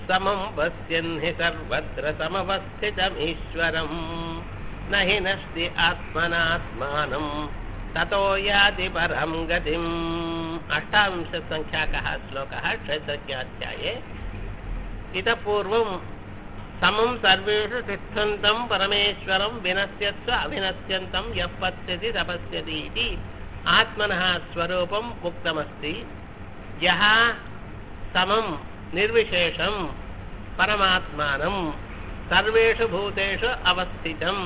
समम् पश्यन् हि सर्वत्र समवस्थितमीश्वरम् न हि नस्ति आत्मनात्मानम् ततो याति परम् गतिम् अष्टाविंशत्सङ्ख्याकः श्लोकः क्षेत्रज्ञाध्याये इतः पूर्वं समं सर्वेषु तिष्ठन्तं परमेश्वरं विनश्यत्व अविनश्यन्तं यः पश्यति तपस्यति इति आत्मनः स्वरूपम् उक्तमस्ति यः समं निर्विशेषं परमात्मानं सर्वेषु भूतेषु अवस्थितं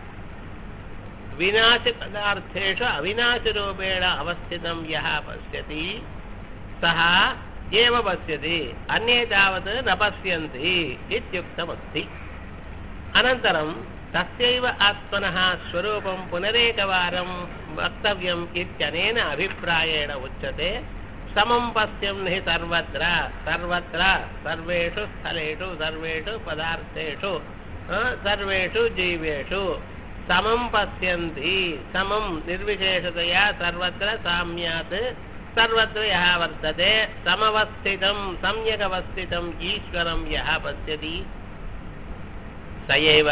विनाशिपदार्थेषु अविनाशिरूपेण अवस्थितं यः पश्यति सः एव पश्यति अन्ये तावत् न पश्यन्ति इत्युक्तमस्ति अनन्तरं तस्यैव आत्मनः स्वरूपं पुनरेकवारं वक्तव्यम् इत्यनेन अभिप्रायेण उच्यते समं पश्यन् हि सर्वत्र सर्वत्र सर्वेषु स्थलेषु सर्वेषु पदार्थेषु अ, सर्वेषु जीवेषु समं पश्यन्ति समं निर्विशेषतया सर्वत्र साम्यात् सर्वत्र यः वर्तते समवस्थितं सम्यगवस्थितम् ईश्वरं यः पश्यति स एव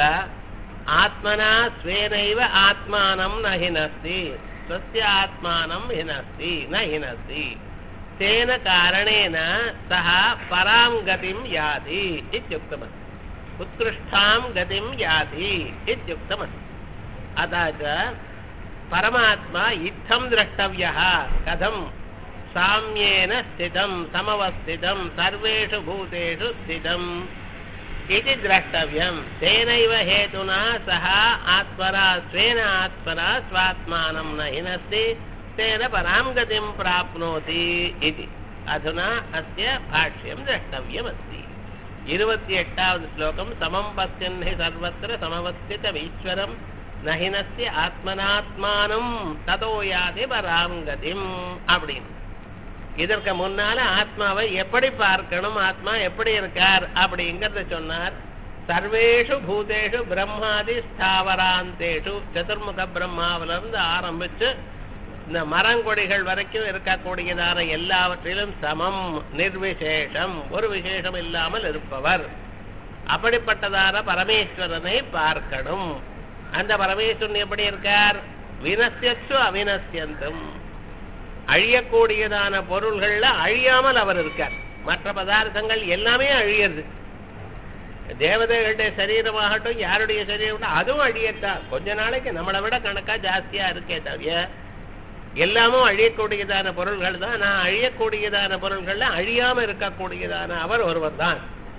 आत्मना स्वेनैव आत्मानं न हिनस्ति स्वस्य आत्मानं हिनस्ति न हिनस्ति तेन कारणेन सः परां गतिं याति इत्युक्तमस्ति उत्कृष्टां गतिं याति इत्युक्तमस्ति अतः च परमात्मा इत्थं द्रष्टव्यः कथं साम्येन स्थितं समवस्थितं सर्वेषु भूतेषु स्थितम् इति द्रष्टव्यं तेनैव हेतुना सः आत्मना स्वेन आत्मना स्वात्मानं न हिनस्ति तेन परां गतिं प्राप्नोति इति अधुना अस्य भाष्यं द्रष्टव्यमस्ति இருபத்தி எட்டாவது ஸ்லோகம் சமம் பசியன் ஹி சர்வத்திர சமவஸ்திதமீஸ்வரம் நஹினஸ்தி ஆத்மனாத்மானம் ததோ யாதி பராம் கதிம் அப்படின்னு இதற்கு முன்னால ஆத்மாவை எப்படி பார்க்கணும் ஆத்மா எப்படி இருக்கார் அப்படிங்கறத சொன்னார் சர்வேஷு பூதேஷு பிரம்மாதி ஸ்தாவராந்தேஷு சதுர்முக பிரம்மாவிலிருந்து ஆரம்பிச்சு இந்த மரங்கொடிகள் வரைக்கும் இருக்கக்கூடியதான எல்லாவற்றிலும் சமம் நிர்விசேஷம் ஒரு விசேஷம் இல்லாமல் இருப்பவர் அப்படிப்பட்டதான பரமேஸ்வரனை பார்க்கணும் அந்த பரமேஸ்வரன் எப்படி இருக்கார் வினசியத்து அவினசியந்தும் அழியக்கூடியதான பொருள்கள்ல அழியாமல் அவர் இருக்கார் மற்ற பதார்த்தங்கள் எல்லாமே அழியிறது தேவதைகளுடைய சரீரமாகட்டும் யாருடைய சரீரம் அதுவும் அழியத்தான் கொஞ்ச நாளைக்கு நம்மளை விட கணக்கா ஜாஸ்தியா இருக்கே தவிர எல்லாமும் அழியக்கூடியதான பொருள்கள் தான் நான் அழியக்கூடியதான பொருள்கள்ல அழியாம இருக்கக்கூடியதான அவர் ஒருவர் தான்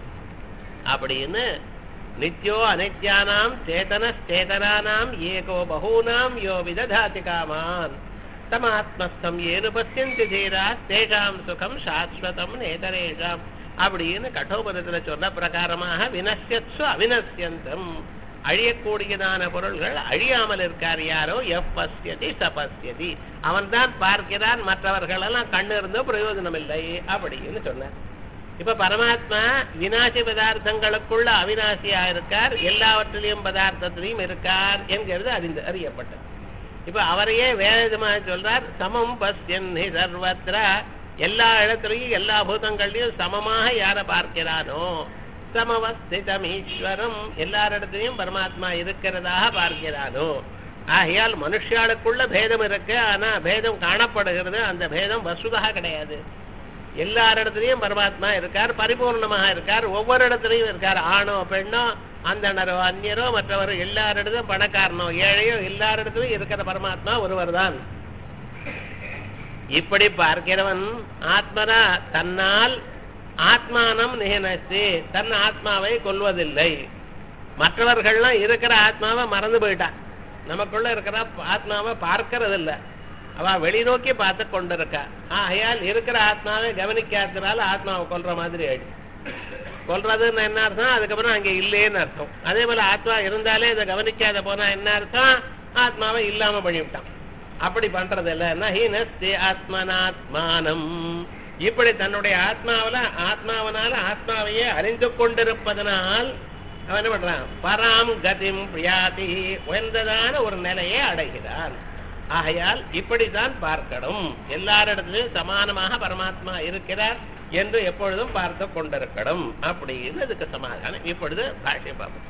அப்படின்னு நித்யோ அனித்யானாம் சேதன சேதனானாம் ஏகோ பகூனாம் யோ விததாதி காமான் தமாத்மஸ்தம் ஏனு பசியந்தி தீரா தேஷாம் சுகம் சாஸ்வதம் நேதரேஷாம் அப்படின்னு கட்டோபதத்துல சொன்ன பிரகாரமாக வினசியத்சு அவினசியந்தம் அழியக்கூடியதான பொருள்கள் அழியாமல் இருக்கார் யாரோ எப் பசியதி சபசியதி அவன் தான் பார்க்கிறான் மற்றவர்கள் எல்லாம் கண்ணு இருந்தோ பிரயோஜனம் இல்லை அப்படின்னு சொன்னார் இப்ப பரமாத்மா வினாசி பதார்த்தங்களுக்குள்ள அவினாசியா இருக்கார் எல்லாவற்றிலையும் பதார்த்தத்திலையும் இருக்கார் என்கிறது அறிந்து அறியப்பட்டது இப்ப அவரையே வேற விதமாக சொல்றார் சமம் பஸ்யன் ஹி சர்வத்ர எல்லா இடத்துலையும் எல்லா பூதங்கள்லையும் சமமாக யாரை பார்க்கிறானோ சமவஸ்திதம் ஈஸ்வரம் எல்லாரிடத்திலையும் பரமாத்மா இருக்கிறதாக பார்க்கிறானோ ஆகையால் மனுஷாளுக்குள்ள பேதம் இருக்கு ஆனா பேதம் காணப்படுகிறது அந்த பேதம் வசுதா கிடையாது எல்லாரிடத்துலயும் பரமாத்மா இருக்கார் பரிபூர்ணமாக இருக்கார் ஒவ்வொரு இடத்துலயும் இருக்கார் ஆணோ பெண்ணோ அந்தனரோ அந்நியரோ மற்றவரோ எல்லாரிடத்தும் பணக்காரனோ ஏழையோ எல்லாரிடத்துலயும் இருக்கிற பரமாத்மா ஒருவர் தான் இப்படி பார்க்கிறவன் ஆத்மனா தன்னால் ஆத்மானம் நிகழ்ச்சி தன் ஆத்மாவை கொல்வதில்லை மற்றவர்கள்லாம் இருக்கிற ஆத்மாவை மறந்து போயிட்டான் நமக்குள்ள இருக்கிற ஆத்மாவை பார்க்கறதில்ல அவ வெளிநோக்கி பார்த்து கொண்டிருக்கா ஆகையால் இருக்கிற ஆத்மாவை கவனிக்காததுனால ஆத்மாவை கொல்ற மாதிரி ஆயிடுச்சு கொல்றதுன்னு என்ன அர்த்தம் அதுக்கப்புறம் அங்க இல்லேன்னு அர்த்தம் அதே போல ஆத்மா இருந்தாலே இதை கவனிக்காத போனா என்ன அர்த்தம் ஆத்மாவை இல்லாம பண்ணிவிட்டான் அப்படி பண்றது இல்ல ஹீனஸ்தி ஆத்மனாத்மானம் இப்படி தன்னுடைய ஆத்மாவில ஆத்மாவனால ஆத்மாவையே அறிந்து கொண்டிருப்பதனால் அவன் என்ன பண்றான் பராம் கதிம் பிரியாதி உயர்ந்ததான ஒரு நிலையை அடைகிறான் ஆகையால் இப்படித்தான் பார்க்கணும் எல்லாரிடத்திலும் சமானமாக பரமாத்மா இருக்கிறார் என்று எப்பொழுதும் பார்த்து கொண்டிருக்கணும் அப்படின்னு இதுக்கு சமாதானம் இப்பொழுது பாஷ்யம் பார்ப்போம்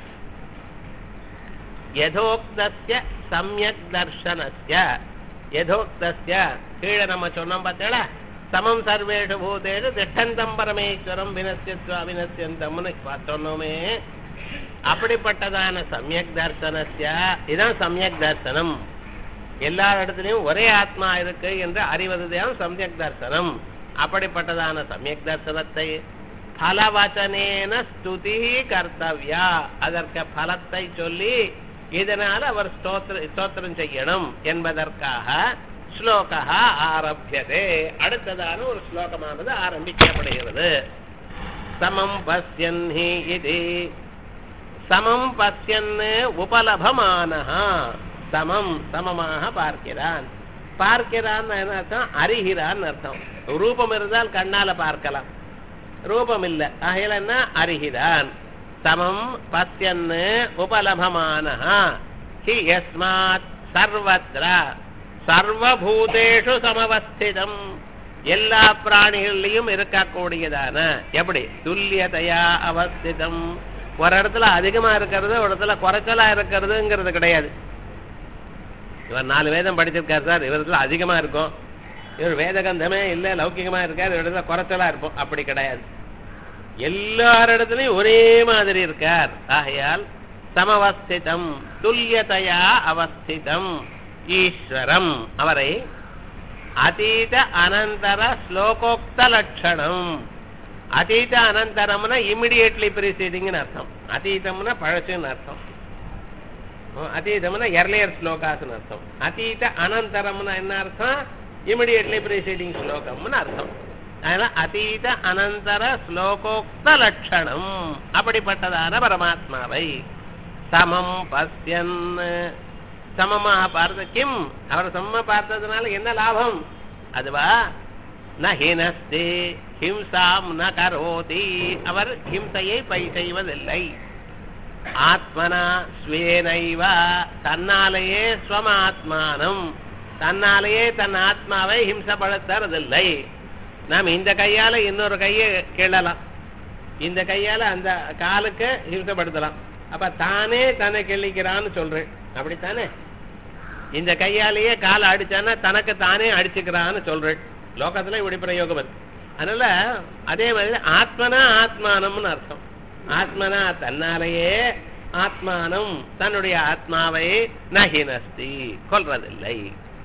யதோக்தஸ்ய சம்யக் தர்ஷனஸ்ய யதோக்தஸ்ய கீழே நம்ம சொன்னோம் பார்த்தீங்களா சமம் சர்வேஷு பூதேஷு திஷ்டந்தம் பரமேஸ்வரம் வினசியத்வா வினசியந்தம்னு சொன்னோமே அப்படிப்பட்டதான சமயக் தர்சனஸ்ய இதான் சமயக் தர்சனம் எல்லா இடத்துலயும் ஒரே ஆத்மா இருக்கு என்று அறிவதுதான் சமயக் தர்சனம் அப்படிப்பட்டதான சமயக் தர்சனத்தை பலவச்சனேன ஸ்துதி கர்த்தவ்யா அதற்கு பலத்தை சொல்லி இதனால் அவர் ஸ்தோத்திர ஸ்தோத்திரம் செய்யணும் என்பதற்காக ஸ்லோகா ஆரம்பியதே அடுத்ததான ஒரு ஸ்லோகமானது ஆரம்பிக்கப்படுகிறது சமம் பஸ்யன் ஹி இது சமம் பஸ்யன் உபலபமானஹா சமம் சமமாக பார்க்கிறான் பார்க்கிறான் என்ன அர்த்தம் அறிகிறான் அர்த்தம் ரூபம் இருந்தால் கண்ணால பார்க்கலாம் ரூபம் இல்ல ஆகையில என்ன அறிகிறான் சமம் பஸ்யன் உபலபமானஹா ஹி யஸ்மாத் சர்வத்ர சர்வபூதேஷு சமவஸ்திதம் எல்லா பிராணிகள்லயும் இருக்கக்கூடியதான எப்படி துல்லியதையா அவஸ்திதம் ஒரு இடத்துல அதிகமா இருக்கிறது ஒரு இடத்துல குறைச்சலா இருக்கிறதுங்கிறது கிடையாது இவர் நாலு வேதம் படிச்சிருக்காரு சார் இவரத்துல அதிகமா இருக்கும் இவர் வேதகந்தமே இல்ல லௌகிகமா இருக்காரு இவர் இடத்துல குறைச்சலா இருப்போம் அப்படி கிடையாது எல்லார் இடத்துலயும் ஒரே மாதிரி இருக்கார் ஆகையால் சமவஸ்திதம் துல்லியதையா அவஸ்திதம் ஈஸ்வரம் அவரை அதீத அனந்தர ஸ்லோகோக்த லட்சணம் அதீத அனந்தரம்னா இமிடியேட்லி ப்ரீசீடிங்னு அர்த்தம் அதீதம்னா பழசுன்னு அர்த்தம் அதீதம்னா எர்லியர் ஸ்லோகாஸ்னு அர்த்தம் அதீத அனந்தரம்னா என்ன அர்த்தம் இமிடியேட்லி ப்ரீசீடிங் ஸ்லோகம்னு அர்த்தம் அதனால அதீத அனந்தர ஸ்லோகோக்த லட்சணம் அப்படிப்பட்டதான பரமாத்மாவை சமம் பஸ்யன் சமமாக பார்த்த கிம் அவர் சமமா பார்த்ததுனால என்ன லாபம் அதுவா ந ஹினஸ்தி ஹிம்சாம் ந கரோதி அவர் ஹிம்சையை பை செய்வதில்லை ஆத்மனா ஸ்வேனைவ தன்னாலேயே ஸ்வமாத்மானம் தன்னாலேயே தன் ஆத்மாவை ஹிம்சப்படுத்துறதில்லை நாம் இந்த கையால இன்னொரு கையை கிள்ளலாம் இந்த கையால அந்த காலுக்கு ஹிம்சப்படுத்தலாம் அப்ப தானே தன்னை கிள்ளிக்கிறான்னு சொல்றேன் அப்படித்தானே இந்த கையாலேயே காலை அடிச்சானா தனக்கு தானே அடிச்சுக்கிறான்னு சொல்றேன் லோகத்துல இப்படி பிரயோகம் அது அதனால அதே மாதிரி ஆத்மனா ஆத்மானம்னு அர்த்தம் ஆத்மனா தன்னாலேயே ஆத்மானம் தன்னுடைய ஆத்மாவை நஹினஸ்தி கொல்றதில்லை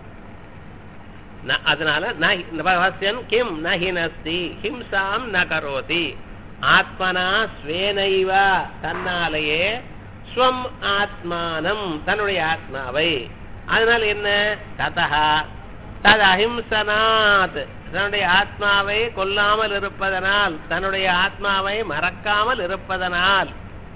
ந- அதனால ந- பவஸ்யன் கிம் நஹினஸ்தி ஹிம்சாம் ந கரோதி ஆத்மனா ஸ்வேனைவ தன்னாலேயே ஸ்வம் ஆத்மானம் தன்னுடைய ஆத்மாவை அதனால என்ன ததா தது அஹிம்சனாத் தன்னுடைய ஆத்மாவை கொல்லாமல் இருப்பதனால் தன்னுடைய ஆத்மாவை மறக்காமல் இருப்பதனால்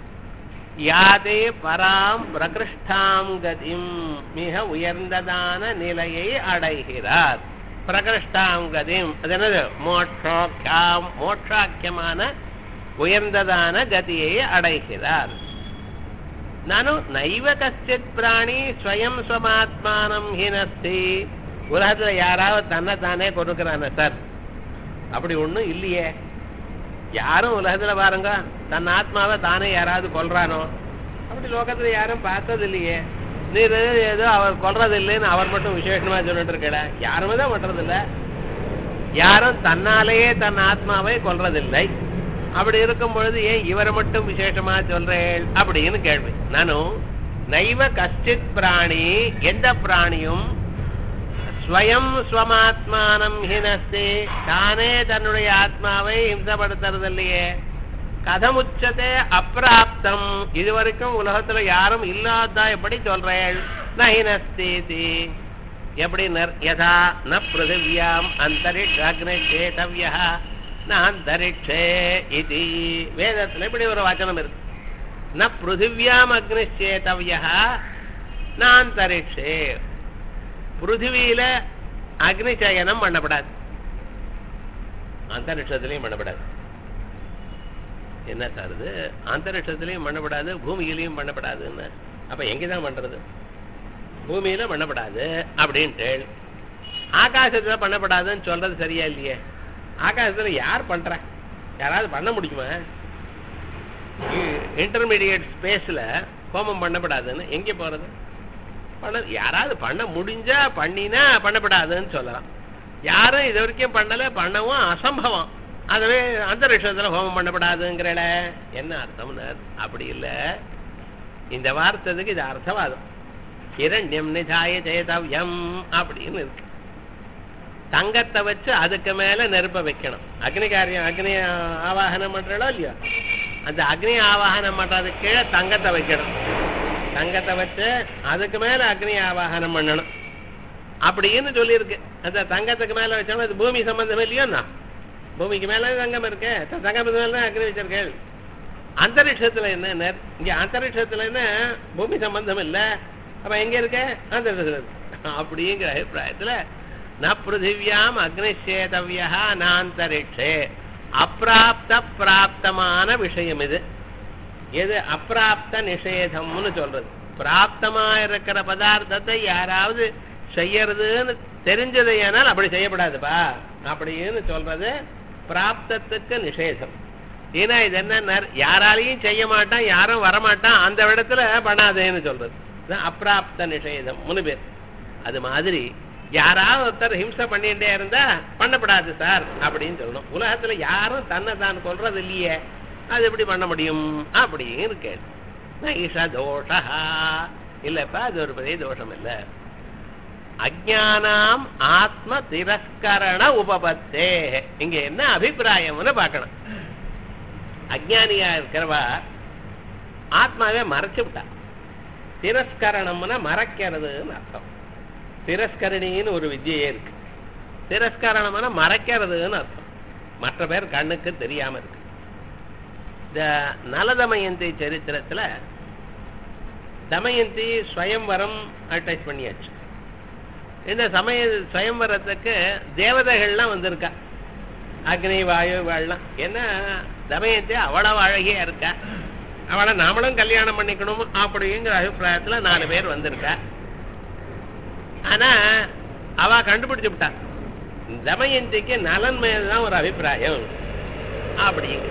யாதே பராம் பிரகிருஷ்டாம் கதிம் மிக உயர்ந்ததான நிலையை அடைகிறார் பிரகிருஷ்டாம் கதிம் அது என்னது மோட்சோக்கியாம் மோட்சாக்கியமான உயர்ந்ததான கதியை அடைகிறார் நானு நைவ கஷ்டித் பிராணி ஸ்வயம் ஸ்வமாத்மானம் ஹினஸ்தி உலகத்துல யாராவது தன்னை தானே கொடுக்கறான சார் அப்படி ஒண்ணும் இல்லையே யாரும் உலகத்துல பாருங்க தன் ஆத்மாவை தானே யாராவது கொல்றானோ அப்படி லோகத்துல யாரும் பார்த்தது இல்லையே நீர் ஏதோ அவர் கொல்றது இல்லைன்னு அவர் மட்டும் விசேஷமா சொல்லிட்டு இருக்கல யாருமே தான் பண்றது இல்ல யாரும் தன்னாலேயே தன் ஆத்மாவை கொல்றதில்லை அப்படி இருக்கும் பொழுது ஏன் இவரை மட்டும் விசேஷமா சொல்றேன் அப்படின்னு கேள்வி நானும் நைவ கஷ்டித் பிராணி எந்த பிராணியும் ஸ்வயம் ஸ்வமாத்மானம் ஹினஸ்தி தானே தன்னுடைய ஆத்மாவை ஹிம்சப்படுத்துறது இல்லையே கதமுச்சதே அப்பிராப்தம் இதுவரைக்கும் உலகத்துல யாரும் இல்லாததா எப்படி சொல்றேன் ந ஹினஸ்தி எப்படி நர் யதா ந பிருத்திவியாம் அந்தரிக்ஷ அக்னி சேதவியா ந அந்தரிக்ஷே இது வேதத்துல இப்படி ஒரு வச்சனம் இருக்கு ந பிருத்திவியாம் அக்னி சேதவியா ந அந்தரிக்ஷே பிருத்திவியில அக்னி சயனம் பண்ணப்படாது அந்தரிக்ஷத்திலையும் பண்ணப்படாது என்ன சார் இது அந்தரிக்ஷத்திலையும் பண்ணப்படாது பூமியிலையும் பண்ணப்படாதுன்னு அப்ப எங்கதான் பண்றது பூமியில பண்ணப்படாது அப்படின்ட்டு ஆகாசத்துல பண்ணப்படாதுன்னு சொல்றது சரியா இல்லையே ஆகாசத்துல யார் பண்றா யாராவது பண்ண முடியுமா இன்டர்மீடியட் ஸ்பேஸ்ல ஹோமம் பண்ணப்படாதுன்னு எங்க போறது பண்ண யாராவது பண்ண முடிஞ்சா பண்ணினா பண்ணப்படாதுன்னு சொல்லலாம் யாரும் இது வரைக்கும் பண்ணல பண்ணவும் அசம்பவம் அதுவே அந்தரிஷத்துல ஹோமம் பண்ணப்படாதுங்கிறல என்ன அர்த்தம்னு அப்படி இல்ல இந்த வார்த்ததுக்கு இது அர்த்தவாதம் இரண்யம் நிதாய சேதவ்யம் அப்படின்னு இருக்கு தங்கத்தை வச்சு அதுக்கு மேல நெருப்ப வைக்கணும் அக்னி காரியம் அக்னி ஆவாகனம் பண்றோம் இல்லையோ அந்த அக்னி ஆவாகனம் பண்றதுக்கு கீழே தங்கத்தை வைக்கணும் தங்கத்தை வச்சு அதுக்கு மேல அக்னி ஆவாகனம் பண்ணணும் அப்படின்னு சொல்லியிருக்கு அந்த தங்கத்துக்கு மேல வச்சோம்னா அது பூமி சம்பந்தம் இல்லையோண்ணா பூமிக்கு மேல தங்கம் இருக்கு த- தங்கத்துக்கு மேல தான் அக்னி வச்சிருக்கேள் அந்தரிக்ஷத்துல என்ன இங்க அந்தரிக்ஷத்துல என்ன பூமி சம்பந்தம் இல்ல அப்ப எங்க இருக்க அந்தரிக்ஷத்துல இருக்கு. அப்படிங்கிற அபிப்பிராயத்துல ந பிருத்திவியாம் அக்னிஷேதவியா நாந்தரிக்ஷே அப்பிராப்த பிராப்தமான விஷயம் இது எது அப்பிராப்த நிஷேதம்னு சொல்றது பிராப்தமா இருக்கிற பதார்த்தத்தை யாராவது செய்யறதுன்னு தெரிஞ்சது ஏனால் அப்படி செய்யப்படாதுப்பா அப்படின்னு சொல்றது பிராப்தத்துக்கு நிஷேதம் ஏன்னா இது என்ன யாராலையும் செய்ய மாட்டான் யாரும் வரமாட்டான் அந்த இடத்துல பண்ணாதேன்னு சொல்றது இதுதான் அப்பிராப்த நிஷேதம் மூணு பேர் அது மாதிரி யாராவது ஒருத்தர் ஹிம்சை பண்ணிட்டே இருந்தா பண்ணப்படாது சார் அப்படின்னு சொல்லணும் உலகத்துல யாரும் தன்னை தான் கொல்றது இல்லையே அது எப்படி பண்ண முடியும் அப்படின்னு கேட்டு நைஷ தோஷா இல்லப்பா அது ஒரு பெரிய தோஷம் இல்ல அஜானாம் ஆத்ம திரஸ்கரண உபபத்தே இங்க என்ன அபிப்பிராயம்னு பார்க்கணும் அஜானியா இருக்கிறவா ஆத்மாவே மறைச்சு விட்டா திரஸ்கரணம்னா மறைக்கிறதுன்னு அர்த்தம் திரஸ்கரணின்னு ஒரு வித்தியே இருக்கு திரஸ்கரணம்னா மறைக்கிறதுன்னு அர்த்தம் மற்ற பேர் கண்ணுக்கு தெரியாம இருக்கு இந்த நலதமயந்தி சரித்திரத்துல தமயந்தி ஸ்வயம்வரம் அட்வைஸ் பண்ணியாச்சு இந்த சமய ஸ்வயம்வரத்துக்கு தேவதைகள்லாம் வந்திருக்கா அக்னி வாயு வாழலாம் ஏன்னா தமயந்தி அவ்வளவு அழகியா இருக்கா அவளை நாமளும் கல்யாணம் பண்ணிக்கணும் அப்படிங்கிற அபிப்பிராயத்துல நாலு பேர் வந்திருக்கா ஆனா அவ கண்டுபிடிச்சு விட்டா தமயந்திக்கு நலன் மேலதான் ஒரு அபிப்பிராயம் அப்படிங்க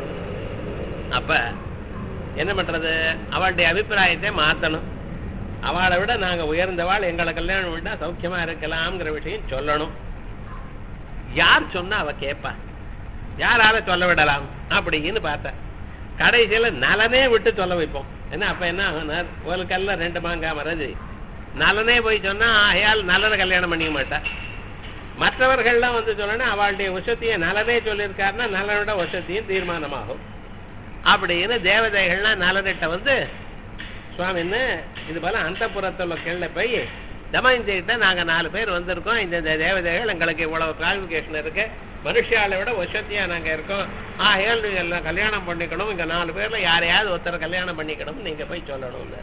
அப்ப என்ன பண்றது அவளுடைய அபிப்பிராயத்தை மாத்தணும் அவளை விட நாங்க உயர்ந்தவாள் எங்களை கல்யாணம் விட்டா சௌக்கியமா இருக்கலாம்ங்கிற விஷயம் சொல்லணும் யார் சொன்னா அவ கேட்பா யாரால சொல்ல விடலாம் அப்படின்னு பார்த்தா கடைசியில நலனே விட்டு சொல்ல வைப்போம் என்ன அப்ப என்ன ஆகும்னா ஒரு கல்ல ரெண்டு மாங்காய் மறந்து நலனே போய் சொன்னா ஆகையால் நலனை கல்யாணம் பண்ணிக்க மாட்டா மற்றவர்கள்லாம் வந்து சொல்லணும் அவளுடைய உஷத்தியை நலனே சொல்லியிருக்காருன்னா நலனோட உஷத்தியும் தீர்மானமாகும் அப்படின்னு தேவதைகள்லாம் நலனிட்ட வந்து சுவாமின்னு இது போல அந்த புறத்துல கீழ போய் தமயந்திகிட்ட நாங்க நாலு பேர் வந்திருக்கோம் இந்த இந்த தேவதைகள் எங்களுக்கு இவ்வளவு குவாலிபிகேஷன் இருக்கு மனுஷால விட வசதியா நாங்க இருக்கோம் ஆகையால் நீங்க எல்லாம் கல்யாணம் பண்ணிக்கணும் இங்க நாலு பேர்ல யாரையாவது ஒருத்தரை கல்யாணம் பண்ணிக்கணும் நீங்க போய் சொல்லணும்னு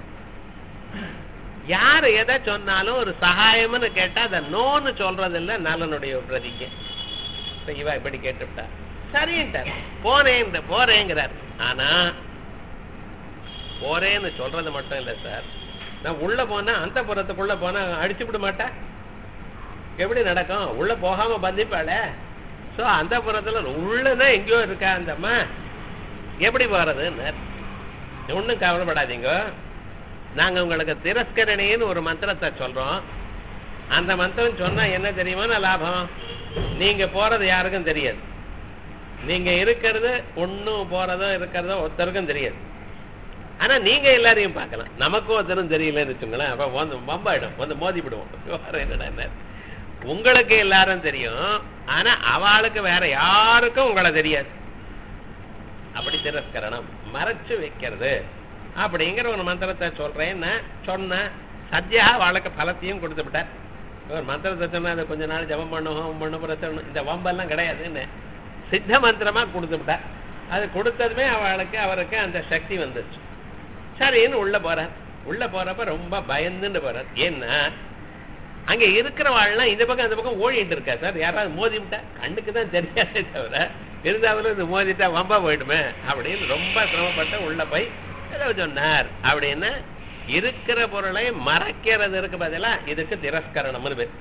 யாரு எதை சொன்னாலும் ஒரு சகாயம்னு கேட்டா அதை நோன்னு சொல்றது இல்ல நலனுடைய பிரதிஜை இப்ப இவ இப்படி கேட்டுவிட்டா சரின்ட்டார் போனேன் போறேங்கிறார் ஆனா போறேன்னு சொல்றது மட்டும் இல்ல சார் நான் உள்ள போனா அந்த புறத்துக்குள்ள போனா அடிச்சு விட மாட்டேன் எப்படி நடக்கும் உள்ள போகாம பந்திப்பாள சோ அந்த புறத்துல உள்ளனா எங்கேயோ இருக்கா அந்த அம்மா எப்படி போறதுன்னு ஒண்ணும் கவலைப்படாதீங்க நாங்க உங்களுக்கு திரஸ்கரணின்னு ஒரு மந்திரத்தை சொல்றோம் அந்த மந்திரம் சொன்னா என்ன தெரியுமா லாபம் நீங்க போறது யாருக்கும் தெரியாது நீங்க இருக்கிறது ஒண்ணும் போறதோ இருக்கிறதோ ஒருத்தருக்கும் தெரியாது ஆனா நீங்க எல்லாரையும் பார்க்கலாம் நமக்கும் ஒருத்தரும் தெரியலன்னு வச்சுங்களேன் அப்ப வந்து பம்பாயிடும் வந்து மோதிவிடுவோம் வேற என்னடா என்ன உங்களுக்கு எல்லாரும் தெரியும் ஆனா அவளுக்கு வேற யாருக்கும் உங்களை தெரியாது அப்படி திரஸ்கரணம் மறைச்சு வைக்கிறது அப்படிங்கிற ஒரு மந்திரத்தை சொல்றேன்னு சொன்ன சத்யா அவளுக்கு பலத்தையும் கொடுத்து விட்டார் ஒரு மந்திரத்தை சொன்னா அதை கொஞ்ச நாள் ஜபம் பண்ணும் ஹோமம் பண்ணும் பிரச்சனை இந்த வம்பெல்லாம் கிடையாதுன்னு சித்த மந்திரமா கொடுத்து விட்டார் அது கொடுத்ததுமே அவளுக்கு அவருக்கு அந்த சக்தி வந்துச்சு சரின்னு உள்ள போறார் உள்ள போறப்ப ரொம்ப பயந்துன்னு போறார் ஏன்னா அங்க இருக்கிறவாள்லாம் இந்த பக்கம் அந்த பக்கம் ஓடிட்டு இருக்கா சார் யாராவது மோதி விட்டா கண்ணுக்கு தான் தெரியாதே தவிர இருந்தாலும் இது மோதிட்டா வம்பா போயிடுமே அப்படின்னு ரொம்ப சிரமப்பட்டு உள்ள போய் ஏதோ சொன்னார் அப்படின்னா இருக்கிற பொருளை மறைக்கிறது இருக்கு பதிலா இதுக்கு திரஸ்கரணம்னு பேர்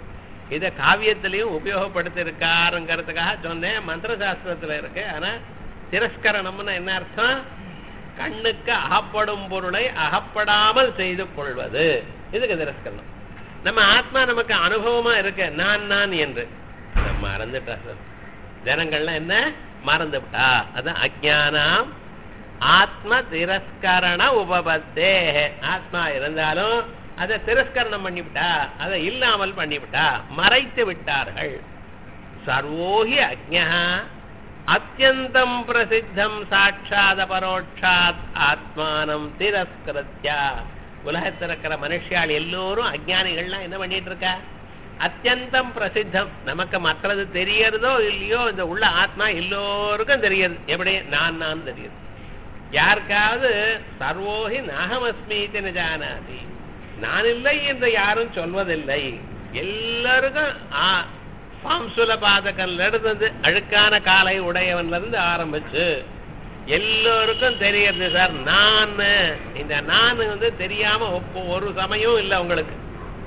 இத காவியத்திலையும் உபயோகப்படுத்திருக்காருங்கிறதுக்காக சொன்னேன் மந்திர சாஸ்திரத்துல இருக்கு ஆனா திரஸ்கரணம்னு என்ன அர்த்தம் கண்ணுக்கு அகப்படும் பொருளை அகப்படாமல் செய்து கொள்வது இதுக்கு திரஸ்கரணம் நம்ம ஆத்மா நமக்கு அனுபவமா இருக்கு நான் நான் என்று நம்ம மறந்துட்டா சார் ஜனங்கள்லாம் என்ன மறந்து விட்டா அதான் அஜானம் ஆத்ம திரஸ்கரண உபபத்தே ஆத்மா இருந்தாலும் அதை திரஸ்கரணம் பண்ணிவிட்டா அதை இல்லாமல் பண்ணிவிட்டா மறைத்து விட்டார்கள் சர்வோஹி அஜ்ஞா அத்தியந்தம் பிரசித்தம் சாட்சாத பரோட்சாத் ஆத்மானம் திரஸ்கிருத்யா உலகத்தில் இருக்கிற மனுஷியால் எல்லோரும் அஜ்ஞானிகள்லாம் என்ன பண்ணிட்டு இருக்கா அத்தியந்தம் பிரசித்தம் நமக்கு மற்றது தெரியறதோ இல்லையோ இந்த உள்ள ஆத்மா எல்லோருக்கும் தெரியுது எப்படி நான் நான் தெரியுது யாருக்காவது சர்வோஹி நாகமஸ்மீத்தின ஜானாதி நான் இல்லை என்று யாரும் சொல்வதில்லை எல்லாருக்கும் ஆ பாம்சுல பாதகன்ல இருந்து அழுக்கான காலை உடையவன்ல இருந்து ஆரம்பிச்சு எல்லோருக்கும் தெரியுது சார் நான் இந்த நான் வந்து தெரியாம ஒப்ப- ஒரு சமயம் இல்லை உங்களுக்கு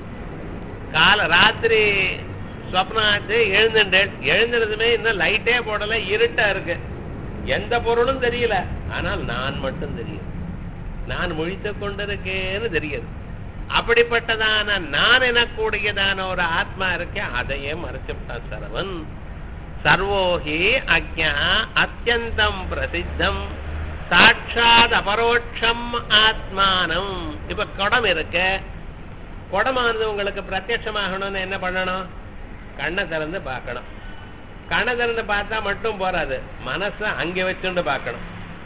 கால ராத்திரி ஸ்வப்னாச்சு எழுந்துட்டேன் எழுந்துனதுமே இன்னும் லைட்டே போடல இருட்டா இருக்கு எந்த பொருளும் தெரியல ஆனால் நான் மட்டும் தெரியும் நான் முழித்துக் கொண்டிருக்கேன்னு தெரியுது அப்படிப்பட்டதான நான் எனக்கூடியதான ஒரு ஆத்மா இருக்கேன் அதையே மறைச்சுட்டான் சரவன் சர்வோஹி அஜ்ஞா அத்தியந்தம் பிரசித்தம் சாட்சாத் அபரோட்சம் ஆத்மானம் இப்ப குடம் இருக்கு குடமானது உங்களுக்கு பிரத்யட்சமாகணும்னு என்ன பண்ணணும் கண்ணை திறந்து பார்க்கணும் கண்ணை திறந்து பார்த்தா மட்டும் போறாது மனசை அங்கே வச்சுண்டு பார்க்கணும்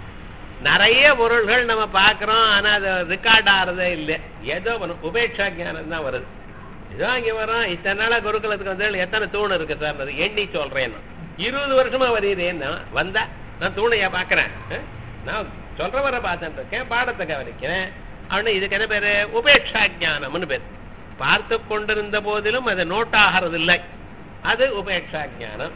நிறைய பொருள்கள் நம்ம பார்க்கிறோம் ஆனா அது ரெக்கார்ட் ஆறதே இல்லை ஏதோ ஒண்ணு உபேட்சா ஞானம் தான் வருது ஏதோ அங்கே வரோம் இத்தனை நாளா குருகுலத்துக்கு வந்து எத்தனை தூண் இருக்கு சார் அது எண்ணி சொல்றேன் நான். இருபது வருஷமா வருகிறேன் வந்தா நான் தூணையா பாக்குறேன் அஹ்? நான் சொல்றவரை பார்த்துட்டு இருக்கேன் பாடத்தை கவனிக்கிறேன் அவனு இதுக்கு என்ன பேரு உபேட்சா ஞானம்னு பேர் பார்த்து கொண்டிருந்த போதிலும் அது நோட் ஆகிறது இல்லை அது உபேட்சா ஞானம்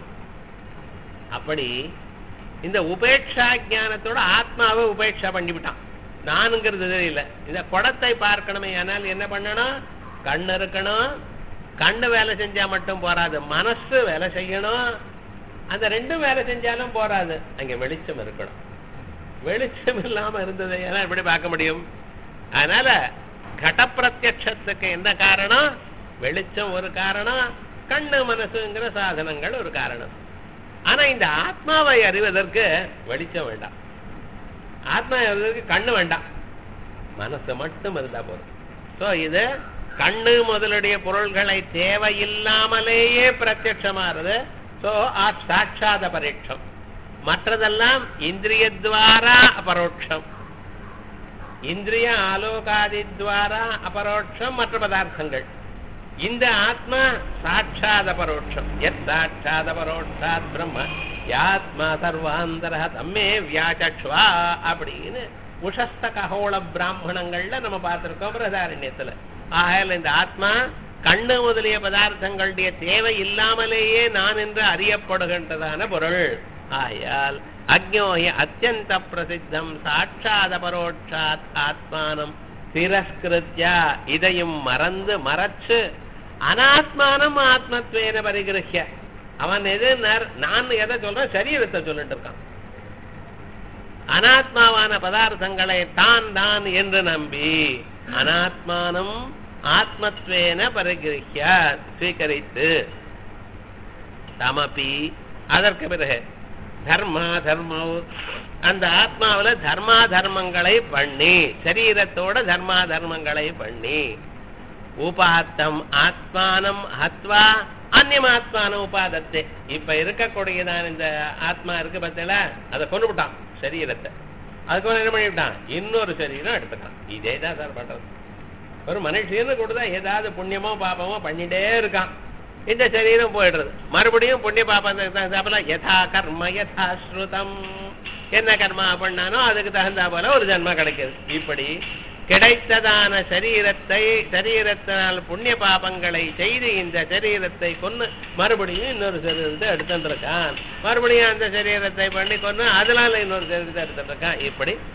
அப்படி இந்த உபேட்சா ஞானத்தோட ஆத்மாவை உபேட்சா பண்ணிவிட்டான் நானுங்கிறது தெரியல இந்த குடத்தை பார்க்கணுமே ஆனால் என்ன பண்ணணும் கண் இருக்கணும் கண்ணு வேலை செஞ்சா மட்டும் போராது மனசு வேலை செய்யணும் அந்த ரெண்டும் வேலை செஞ்சாலும் போராது அங்க வெளிச்சம் இருக்கணும் வெளிச்சம் இல்லாம இருந்தது ஏன்னா எப்படி பார்க்க முடியும் அதனால கடப்பிரத்யட்சத்துக்கு என்ன காரணம் வெளிச்சம் ஒரு காரணம் கண்ணு மனசுங்கிற சாதனங்கள் ஒரு காரணம் ஆனா இந்த ஆத்மாவை அறிவதற்கு வெளிச்சம் வேண்டாம் ஆத்மா அறிவதற்கு கண்ணு வேண்டாம் மனசு மட்டும் இருந்தா போதும் சோ இது கண்ணு முதலுடைய பொருள்களை தேவையில்லாமலேயே பிரத்யட்சமாறுது சோ சாட்சாத பரீட்சம் மற்றதெல்லாம் இந்திரியத்வாரா அபரோட்சம் இந்திரிய ஆலோகாதி துவாரா அபரோட்சம் மற்ற பதார்த்தங்கள் இந்த ஆத்மா சாட்சாத பரோட்சம் எத் சாட்சாத பரோட்சாத் பிரம்ம யாத்மா சர்வாந்தர தம்மே வியாச்சக்ஷ்வா அப்படின்னு உஷஸ்த ககோள பிராமணங்கள்ல நம்ம பார்த்திருக்கோம் பிரதாரண்யத்துல ஆகையால் இந்த ஆத்மா கண்ணு முதலிய பதார்த்தங்களுடைய தேவை இல்லாமலேயே நான் என்று அறியப்படுகின்றதான பொருள் ஆயால் அக்ஞோஹி அத்தியந்த பிரசித்தம் சாட்சாத பரோட்சாத் ஆத்மானம் திரஸ்கிருத்யா இதையும் மறந்து மறைச்சு அனாத்மானம் ஆத்மத்வேன பரிகிரஹ்ய அவன் எது நர்- நான் எதை சொல்றேன் சரீரத்தை சொல்லிட்டு இருக்கான் அனாத்மாவான பதார்த்தங்களை தான் தான் என்று நம்பி அனாத்மானம் ஆத்மத்வேன பரிகிரஹ்ய ஸ்வீகரித்து தமபி அதற்கு பிறகு தர்மா தர்மோ அந்த ஆத்மாவுல தர்மா தர்மங்களை பண்ணி சரீரத்தோட தர்மா தர்மங்களை பண்ணி உபாத்தம் ஆத்மானம் ஹத்வா அந்நியமாத்மானம் உபாதத்தை இப்ப இருக்கக்கூடியதான் இந்த ஆத்மா இருக்கு பார்த்தல அதை கொண்டு விட்டான் சரீரத்தை அதுக்கு மேல என்ன பண்ணிவிட்டான் இன்னொரு சரீரம் எடுத்துக்கான் இதே தான் சார் பண்றது ஒரு மனுஷன்னு கொடுத்தா ஏதாவது புண்ணியமோ பாபமோ பண்ணிட்டே இருக்கான் இந்த சரீரம் போயிடுறது மறுபடியும் புண்ணிய பாபம் யதா கர்ம யதா ஸ்ருதம் என்ன கர்மா பண்ணானோ அதுக்கு தகுந்தா போல ஒரு ஜன்மா கிடைக்குது இப்படி கிடைத்ததான சரீரத்தை சரீரத்தினால் புண்ணிய பாபங்களை செய்து இந்த சரீரத்தை கொன்னு மறுபடியும் இன்னொரு சரீரத்தை எடுத்துருக்கான் மறுபடியும் அந்த சரீரத்தை பண்ணி கொன்னு அதனால இன்னொரு சரீரத்தை எடுத்துருக்கான் இப்படி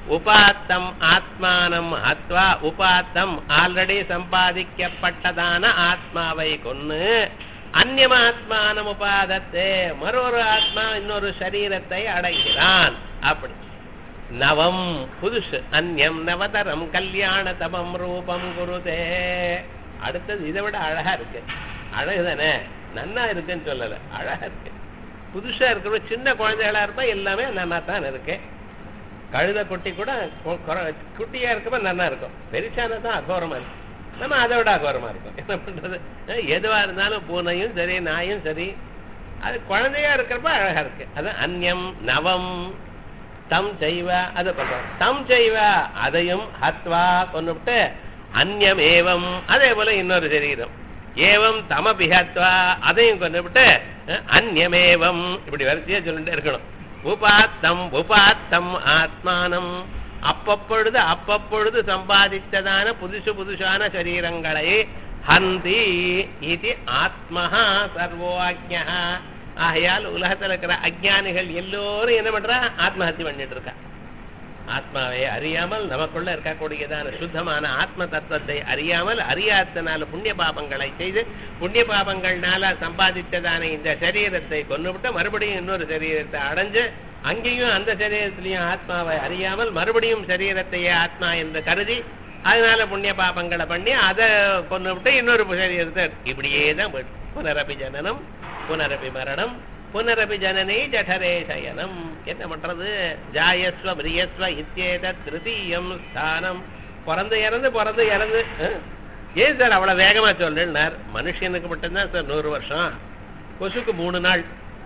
உபாத்தம் ஆத்மானம் ஹத்வா உபாத்தம் ஆல்ரெடி சம்பாதிக்கப்பட்டதான ஆத்மாவை கொன்னு அந்நியமாத்மானம் உபாதத்தே மற்றொரு ஆத்மா இன்னொரு சரீரத்தை அடைகிறான் அப்படி நவம் புதுசு அந்யம் நவதரம் கல்யாண தமம் ரூபம் குருதே அடுத்தது இதை விட அழகா இருக்கு அழகு தானே நன்னா இருக்குன்னு சொல்லல அழகா இருக்கு புதுசா இருக்கிற சின்ன குழந்தைகளா இருப்பா எல்லாமே நன்னா தான் இருக்கு கழுத குட்டி கூட கொ- கொர- குட்டியா இருக்கப்ப நன்னா இருக்கும் பெருசான தான் அகோரமா இருக்கும் நம்ம அதை விட அகோரமா இருக்கும் என்ன பண்றது அஹ் எதுவா இருந்தாலும் பூனையும் சரி நாயும் சரி அது குழந்தையா இருக்கிறப்ப அழகா இருக்கு அது அந்யம் நவம் தம் செய்வ அதை பண்றோம் தம் செய்வ அதையும் ஹத்வா கொண்டுவிட்டு அந்யம் ஏவம் அதே போல இன்னொரு சரீரம் ஏவம் தமபி ஹத்வா அதையும் கொண்டுவிட்டு அஹ், அந்யமேவம் இப்படி வரிசையா சொல்லிட்டே இருக்கணும் உபாத்தம் உபாத்தம் ஆத்மானம் அப்பப்பொழுது அப்பப்பொழுது சம்பாதித்ததான புதுசு புதுசான சரீரங்களை ஹந்தி இது ஆத்மஹா சர்வோஜ்ஞா ஆகையால் உலகத்துல இருக்கிற அஜ்ஞானிகள் எல்லோரும் என்ன பண்றா ஆத்மஹத்தி பண்ணிட்டு இருக்கா ஆத்மாவை அறியாமல் நமக்குள்ள இருக்கக்கூடியதான சுத்தமான ஆத்ம தத்துவத்தை அறியாமல் அறியாதனால புண்ணிய பாபங்களை செய்து புண்ணிய பாபங்கள்னால சம்பாதித்ததான இந்த சரீரத்தை கொண்டுவிட்டு மறுபடியும் இன்னொரு சரீரத்தை அடைஞ்சு அங்கேயும் அந்த சரீரத்திலையும் ஆத்மாவை அறியாமல் மறுபடியும் சரீரத்தையே ஆத்மா என்று கருதி அதனால புண்ணிய பாபங்களை பண்ணி அதை கொண்டுவிட்டு இன்னொரு சரீரத்தை இப்படியே தான் போயிடும். புனரபி ஜனனம் புனரபி மரணம் புனரபி ஜனனே ஜடரே சயனம் என்ன பண்றது ஜாயஸ்வ பிரியஸ்வ இத்தியேத திருத்தீயம் ஸ்தானம் பிறந்து இறந்து பிறந்து இறந்து அஹ். ஏன் சார் அவ்வளவு வேகமா சொல்றேன்னார் மனுஷனுக்கு மட்டும்தான் சார் நூறு வருஷம் கொசுக்கு மூணு நாள்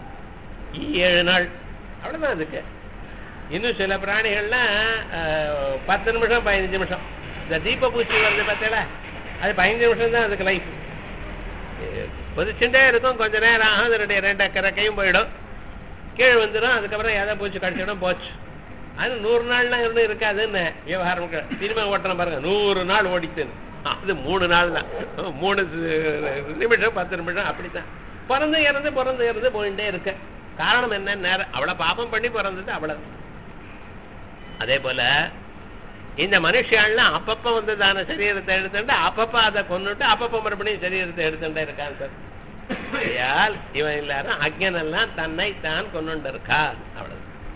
ஈ ஏழு நாள் அவ்வளவுதான் அதுக்கு இன்னும் சில பிராணிகள்லாம் அஹ், பத்து நிமிஷம் பதினஞ்சு நிமிஷம் இந்த தீப பூச்சி வருது பார்த்தீங்களா அது பதினஞ்சு நிமிஷம் தான் அதுக்கு லைஃப் கொதிச்சுட்டே இருக்கும் கொஞ்ச நேரம் ஆகும் அதனுடைய ரெண்டு கையும் போயிடும் கீழே வந்துடும் அதுக்கப்புறம் எதை பூச்சி கடிச்சிடும் போச்சு அது நூறு நாள்லாம் இன்னும் இருக்காதுன்னு விவகாரம் க- சினிமா ஓட்டுறோம் பாருங்க நூறு நாள் ஓடிச்சுன்னு அது மூணு நாள் தான் மூணு சி- நிமிஷம் பத்து நிமிஷம் அப்படித்தான் பிறந்து இறந்து பிறந்து இறந்து போயிட்டே இருக்கு காரணம் என்ன நேரம் அவ்வளவு பாபம் பண்ணி பிறந்தது அவ்வளவு அதே போல இந்த மனுஷாலாம் அப்பப்ப வந்ததான சரீரத்தை எடுத்துட்டு அப்பப்ப அதை கொண்டுட்டு அப்பப்ப மறுபடியும் சரீரத்தை எடுத்துட்டே இருக்கான் சார் ஆகையால் இவன் எல்லாரும் அக்ஞனெல்லாம் தன்னை தான் கொண்டு இருக்கான் அவ்வளவு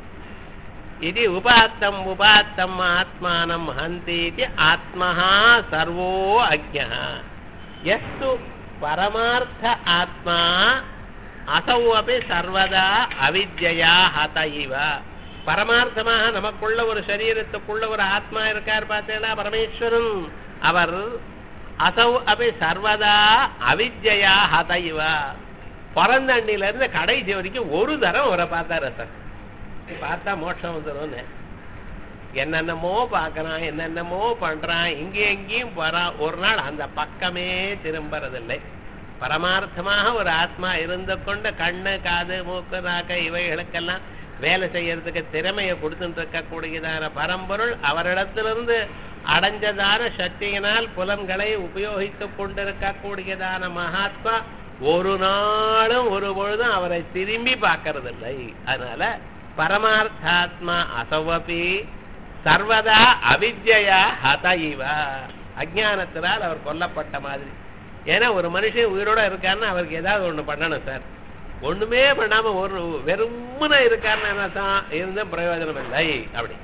இது உபாத்தம் உபாத்தம் ஆத்மானம் ஹந்தி இது ஆத்மஹா சர்வோ அக்ஞः எஸ்து பரமார்த்த ஆத்மா அசௌ அபி சர்வதா அவித்யா ஹத இவ பரமார்த்தமாக நமக்குள்ள ஒரு சரீரத்துக்குள்ள ஒரு ஆத்மா இருக்கார் பார்த்தேன்னா பரமேஸ்வரன் அவர் அசௌ அபி சர்வதா அவித்யா ஹத இவ பிறந்த அண்ணில இருந்து கடைசி வரைக்கும் ஒரு தரம் அவரை பார்த்தாரு சார் பார்த்தா மோட்சம் வந்துரும்னு என்னென்னமோ பார்க்கறான் என்னென்னமோ பண்றான் இங்கேயும் எங்கேயும் போறான் ஒரு நாள் அந்த பக்கமே திரும்புறதில்லை பரமார்த்தமாக ஒரு ஆத்மா இருந்து கொண்டு கண்ணு காது மூக்கு நாக்க இவைகளுக்கெல்லாம் வேலை செய்யறதுக்கு திறமையை கொடுத்துட்டு இருக்கக்கூடியதான பரம்பொருள் அவரிடத்திலிருந்து அடைஞ்சதான சக்தியினால் புலன்களை உபயோகித்துக் கொண்டிருக்கக்கூடியதான மகாத்மா ஒரு நாளும் ஒரு பொழுதும் அவரை திரும்பி பார்க்கறதில்லை அதனால பரமார்த்தாத்மா அசவபி சர்வதா அவித்யா ஹத இவ அஜானத்தினால் அவர் கொல்லப்பட்ட மாதிரி ஏன்னா ஒரு மனுஷன் உயிரோட இருக்காருன்னா அவருக்கு ஏதாவது ஒண்ணு பண்ணணும் சார் ஒண்ணுமே பண்ணாம ஒரு வெறுமன இருக்காருன்னு என்ன தான் இருந்தும் பிரயோஜனம் இல்லை அப்படி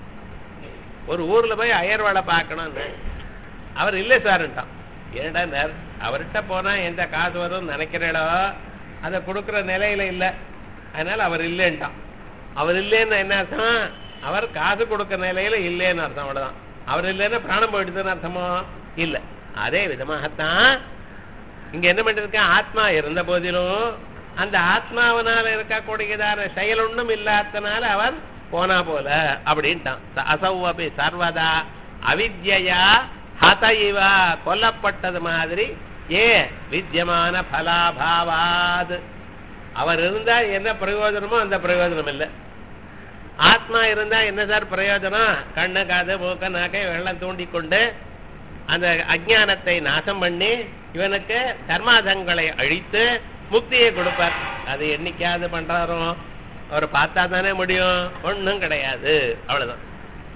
ஒரு ஊர்ல போய் அயர்வாளை பார்க்கணும்னு அவர் இல்லை சார்ன்ட்டான் ஏன்டா நேர் அவர்கிட்ட போனா எந்த காசு வரும்னு நினைக்கிறீடோ அதை கொடுக்குற நிலையில இல்ல அதனால அவர் இல்லைன்ட்டான் அவர் இல்லைன்னு என்ன அர்த்தம் அவர் காசு கொடுக்கிற நிலையில இல்லைன்னு அர்த்தம் அவ்வளவுதான் அவர் இல்லைன்னா பிராணம் போயிடுதுன்னு அர்த்தமோ இல்ல அதே விதமாகத்தான் இங்க என்ன பண்ணிருக்கேன் ஆத்மா இருந்த போதிலும் அந்த ஆத்மாவனால இருக்கக்கூடியதான செயல் ஒண்ணும் இல்லாதனால அவர் போனா போல அப்படின்ட்டான் ச- அசௌவபி சர்வதா அவித்யா ஹத இவ கொல்லப்பட்டது மாதிரி ஏ வித்யமான பலாபாவாது அவர் இருந்தா என்ன பிரயோஜனமோ அந்த பிரயோஜனம் இல்லை ஆத்மா இருந்தா என்ன சார் பிரயோஜனம் கண்ணு காது மூக்க நாக்கை வெள்ளம் தூண்டி கொண்டு அந்த அஜ்ஞானத்தை நாசம் பண்ணி இவனுக்கு கர்மாதங்களை அழித்து முக்தியை கொடுப்பார் அது என்னைக்காவது பண்றாரோ அவர் பார்த்தா தானே முடியும் ஒண்ணும் கிடையாது அவ்வளவுதான்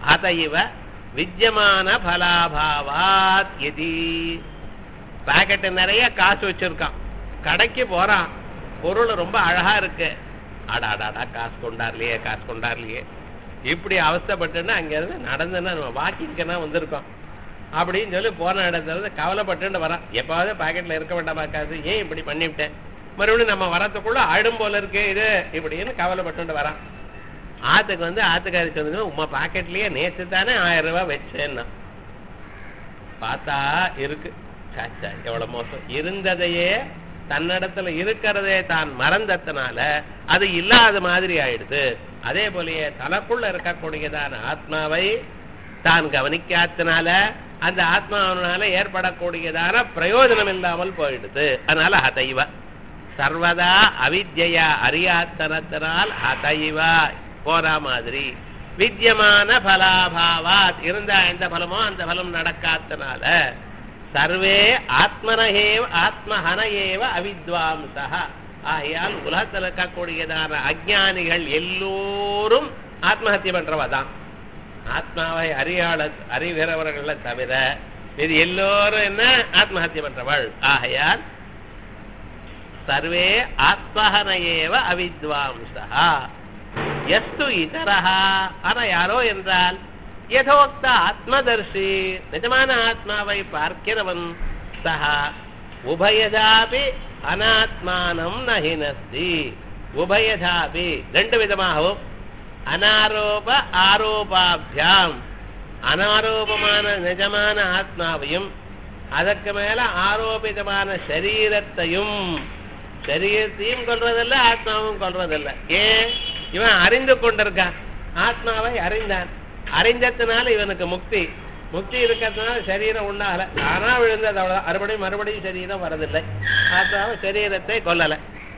அத இவ வித்யமான பலாபாவாத் எதி பாக்கெட்டு நிறைய காசு வச்சிருக்கான் கடைக்கு போறான் பொருள் ரொம்ப அழகா இருக்கு அடாடாடா காசு கொண்டார்லையே காசு கொண்டார்லையே இப்படி அவஸ்தைப்பட்டுன்னு அங்க இருந்து நடந்துன்னா நம்ம வாக்கிங்கனா வந்திருக்கோம் அப்படின்னு சொல்லி போன இடத்துல இருந்து கவலைப்பட்டுன்னு வரான் எப்பாவது பாக்கெட்ல இருக்க வேண்டாமா காசு ஏன் இப்படி பண்ணிவிட்டேன் மறுபடியும் நம்ம வரத்துக்குள்ள ஆயிடும் போல இருக்கு இது இப்படின்னு கவலைப்பட்டுட்டு வரான் ஆத்துக்கு வந்து ஆத்துக்காரி சொன்னது உமா பாக்கெட்லயே நேற்று தானே ஆயிரம் ரூபாய் வச்சேன்னா பார்த்தா இருக்கு சாச்சா எவ்வளவு மோசம் இருந்ததையே தன்னிடத்துல இருக்கிறதே தான் மறந்ததுனால அது இல்லாத மாதிரி ஆயிடுது அதே போலயே தனக்குள்ள இருக்கக்கூடியதான ஆத்மாவை தான் கவனிக்காதனால அந்த ஆத்மாவினால ஏற்படக்கூடியதான பிரயோஜனம் இல்லாமல் போயிடுது அதனால ஹதைவ சர்வதா அவித்யா அறியாத்தனத்தினால் ஹதைவா போற மாதிரி வித்தியமான பலாபாவாத் இருந்தா எந்த பலமோ அந்த பலம் நடக்காதனால சர்வே ஆத்மனஹேவ ஆத்மஹன ஏவ அவித்வாம்சா ஆகையால் உலகத்தில் இருக்கக்கூடியதான அஜானிகள் எல்லோரும் ஆத்மஹத்திய பண்றவ தான் ஆத்மாவை அறியாள அறிகிறவர்களை தவிர இது எல்லோரும் என்ன ஆத்மஹத்திய பண்றவள் ஆகையால் சர்வே ஆத்மஹன ஏவ அவித்வாம்சா எஸ்து இதரஹா ஆனா யாரோ என்றால் யதோக்த ஆத்மதர்ஷி நிஜமான ஆத்மாவை பார்க்கிறவன் சஹா உபயதாபி அனாத்மானம் நஹினஸ்தி உபயதாபி ரெண்டு விதமாகவும் அனாரோப ஆரோபாபியாம் அனாரோபமான நிஜமான ஆத்மாவையும் அதற்கு மேல ஆரோபிதமான சரீரத்தையும் சரீரத்தையும் கொள்றதில்ல ஆத்மாவும் கொள்றதில்ல ஏன் இவன் அறிந்து கொண்டிருக்கான் ஆத்மாவை அறிந்தான் அறிந்ததுனால இவனுக்கு முக்தி முக்தி இருக்கிறதுனால சரீரம் உண்டாகல ஆனா விழுந்தது அவ்வளவுதான் மறுபடியும் மறுபடியும் சரீரம் வரதில்லை ஆத்மாவை சரீரத்தை கொல்லல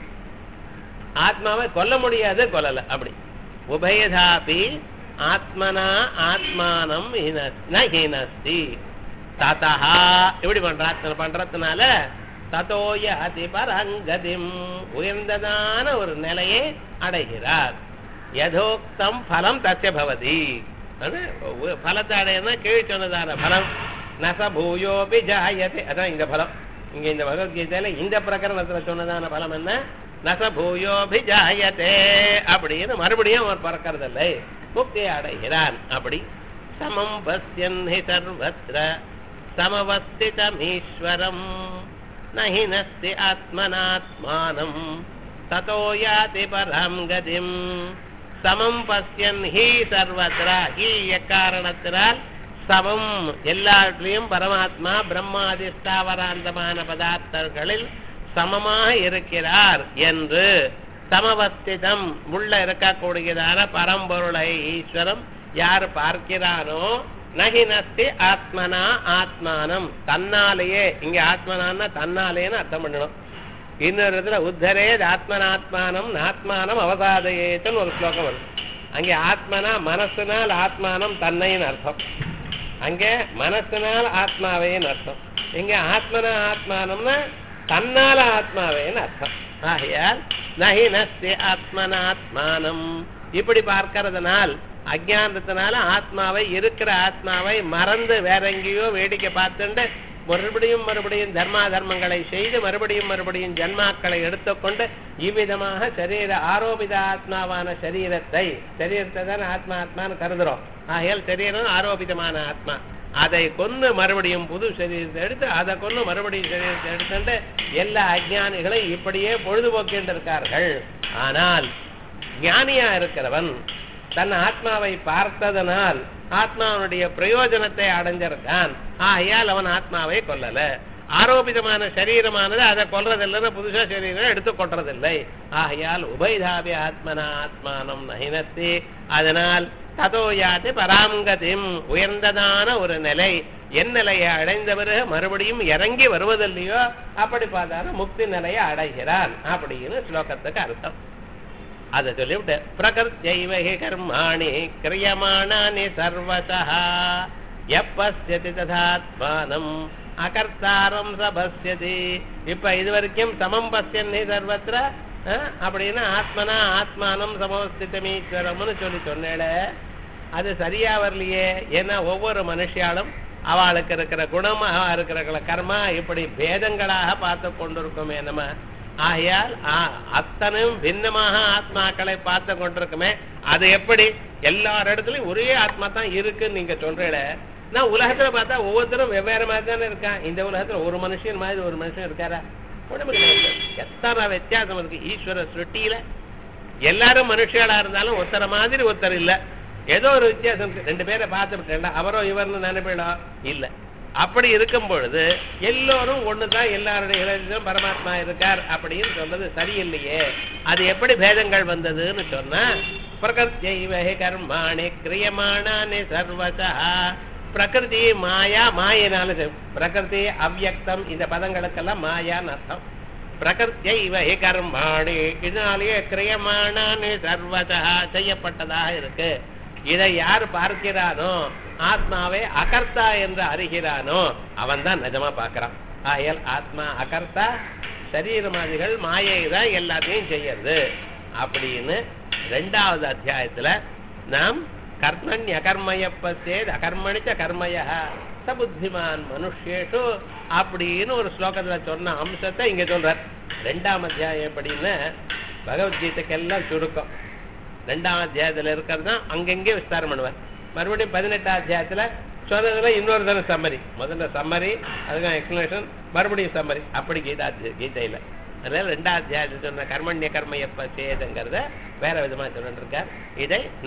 ஆத்மாவை கொல்ல முடியாது கொல்லல அப்படி உபயதாபி ஆத்மனா ஆத்மானம் ஹீனஸ்தி ததா இப்படி பண்றாத்தன பண்றதுனால ததோய அதிபரங்கதிம் உயர்ந்ததான ஒரு நிலையை அடைகிறார் யதோக்தம் பலம் தச்ச பவதி பலத்தை அடையணும் கீழ் சொன்னதான பலம் நச பூயோபி ஜாயத்தை அதான் இந்த பலம் இங்க இந்த பகவத்கீதையில இந்த பிரகரணத்துல சொன்னதான பலம் என்ன நச பூயோபி ஜாயத்தே அப்படின்னு மறுபடியும் அவர் பறக்கறதில்லை முக்தியை அடைகிறான் அப்படி சமம் பஸ்யன் ஹி சர்வத்ர சமவஸ்திதமீஸ்வரம் நஹி நஸ்தி ஆத்மனாத்மானம் ததோ யாதி பரம் கதிம் சமம் பஸ்யன் ஹி சர்வத்ர ஹி எக்காரணத்தினால் சமம் எல்லாற்றிலையும் பரமாத்மா பிரம்மாதி ஸ்தாவராந்தமான பதார்த்தங்களில் சமமாக இருக்கிறார் என்று சமவஸ்திதம் உள்ள இருக்கக்கூடியதான பரம்பொருளை ஈஸ்வரம் யார் பார்க்கிறானோ நகினஸ்தி ஆத்மனா ஆத்மானம் தன்னாலேயே இங்க ஆத்மனான்னா தன்னாலேன்னு அர்த்தம் பண்ணணும் இன்னொரு இடத்துல உத்தரே ஆத்மனாத்மானம் ஆத்மானம் அவசாதையேத்தன் ஒரு ஸ்லோகம் வரும் அங்கே ஆத்மனா மனசுனால் ஆத்மானம் தன்னைன்னு அர்த்தம் அங்கே மனசுனால் ஆத்மாவேன்னு அர்த்தம் இங்க ஆத்மனா ஆத்மானம்னா தன்னால ஆத்மாவேன்னு அர்த்தம் ஆகையால் நஹி நஸ்தி ஆத்மனாத்மானம் இப்படி பார்க்கறதுனால் அஜானத்தினால ஆத்மாவை இருக்கிற ஆத்மாவை மறந்து வேற எங்கேயோ வேடிக்கை பார்த்துட்டு மறுபடியும் மறுபடியும் தர்மா தர்மங்களை செய்து மறுபடியும் மறுபடியும் ஜன்மாக்களை எடுத்துக்கொண்டு இவ்விதமாக சரீர ஆரோபித ஆத்மாவான சரீரத்தை சரீரத்தை தான் ஆத்மா ஆத்மான்னு கருதுறோம் ஆகையால் சரீரம் ஆரோபிதமான ஆத்மா அதை கொன்னு மறுபடியும் புது சரீரத்தை எடுத்து அதை கொன்னு மறுபடியும் சரீரத்தை எடுத்துட்டு எல்லா அஜானிகளும் இப்படியே பொழுதுபோக்கிட்டு இருக்கார்கள் ஆனால் ஞானியா இருக்கிறவன் தன் ஆத்மாவை பார்த்ததனால் ஆத்மாவனுடைய பிரயோஜனத்தை அடைஞ்சிருக்கான் ஆகையால் அவன் ஆத்மாவை கொல்லல ஆரோபிதமான சரீரமானது அதை கொல்றதில்லைன்னு புதுசா சரீரம் எடுத்து கொள்றதில்லை ஆகையால் உபயதாபி ஆத்மனா ஆத்மானம் நகினத்தி அதனால் ததோ யாதி பராங்கதிம் உயர்ந்ததான ஒரு நிலை என் நிலையை அடைந்த பிறகு மறுபடியும் இறங்கி வருவதில்லையோ அப்படி பார்த்தாலும் முக்தி நிலையை அடைகிறான் அப்படின்னு ஸ்லோகத்துக்கு அர்த்தம் அதை சொல்லிவிட்டு பிரகிருத்யைவ கர்மாணி கிரியமாணானி சர்வசா எப்பஸ்யதி ததாத்மானம் அகர்த்தாரம் சபஸ்யதி இப்ப இது வரைக்கும் சமம் பசியன்னி சர்வத்திர அஹ், அப்படின்னு ஆத்மனா ஆத்மானம் சமஸ்திதமீஸ்வரம்னு சொல்லி சொன்னேட அது சரியா வரலையே ஏன்னா ஒவ்வொரு மனுஷியாலும் அவளுக்கு இருக்கிற குணமா இருக்கிற கர்மா இப்படி பேதங்களாக பார்த்து கொண்டிருக்கோமே நம்ம ஆகையால் ஆ- அத்தனையும் பின்னமாக ஆத்மாக்களை பார்த்து கொண்டிருக்குமே அது எப்படி எல்லார் இடத்துலயும் ஒரே ஆத்மா தான் இருக்குன்னு நீங்க சொல்றீல நான் உலகத்துல பார்த்தா ஒவ்வொருத்தரும் வெவ்வேறு மாதிரி தானே இருக்கான் இந்த உலகத்துல ஒரு மனுஷன் மாதிரி ஒரு மனுஷன் இருக்காரா ஒண்ணுமே கிடையாது எத்தனை வித்தியாசம் இருக்கு ஈஸ்வர சுட்டியில எல்லாரும் மனுஷியாளா இருந்தாலும் ஒருத்தர மாதிரி ஒருத்தர் இல்ல ஏதோ ஒரு வித்தியாசம் இருக்கு ரெண்டு பேரை பார்த்து விட்டேன்டா அவரோ இவர்னு நினைப்பிடும் இல்ல அப்படி இருக்கும் பொழுது எல்லோரும் ஒண்ணுதான் எல்லாருடைய இளைஞரும் பரமாத்மா இருக்கார் அப்படின்னு சொல்றது சரியில்லையே அது எப்படி பேதங்கள் வந்ததுன்னு சொன்னா பிரகத்யைவஹி கர்மாணி கிரியமானானி சர்வசா பிரகிருதி மாயா மாயினால செய்- பிரகிருதி அவ்யக்தம் இந்த பதங்களுக்கெல்லாம் மாயான்னு அர்த்தம் பிரகிருத்தியைவ ஹி கர்மாணி இதனாலேயே கிரியமானானு சர்வதா செய்யப்பட்டதாக இருக்கு இதை யார் பார்க்கிறானோ ஆத்மாவை அகர்த்தா என்று அறிகிறானோ அவன் தான் நிஜமா பார்க்கறான் ஆயல் ஆத்மா அகர்த்தா சரீரமாதிகள் மாயை தான் எல்லாத்தையும் செய்யறது அப்படின்னு ரெண்டாவது அத்தியாயத்துல நாம் கர்மண் அகர்மயப்பசேத் அகர்மணிச்ச கர்மய சபுத்திமான் மனுஷேஷு அப்படின்னு ஒரு ஸ்லோகத்துல சொன்ன அம்சத்தை இங்க சொல்றார் ரெண்டாம் அத்தியாயம் எப்படின்னு பகவத்கீதைக்கெல்லாம் சுருக்கம் ரெண்டாம் அத்தியாயத்துல இருக்கிறது தான் அங்கங்கே விஸ்தாரம் பண்ணுவார் மறுபடியும் பதினெட்டாம் அத்தியாயத்துல சொன்னதுல இன்னொரு தடவை சம்மரி முதல்ல சம்மரி அதுக்கான எக்ஸ்பிளேஷன் மறுபடியும் சம்மரி அப்படி கீதா கீதையில அதனால ரெண்டாம் அத்தியாயத்தில் சொன்ன கர்மண்ய கர்மயப்ப சேதங்கிறத வேற விதமா சொல்லிட்டு இருக்கார் இதை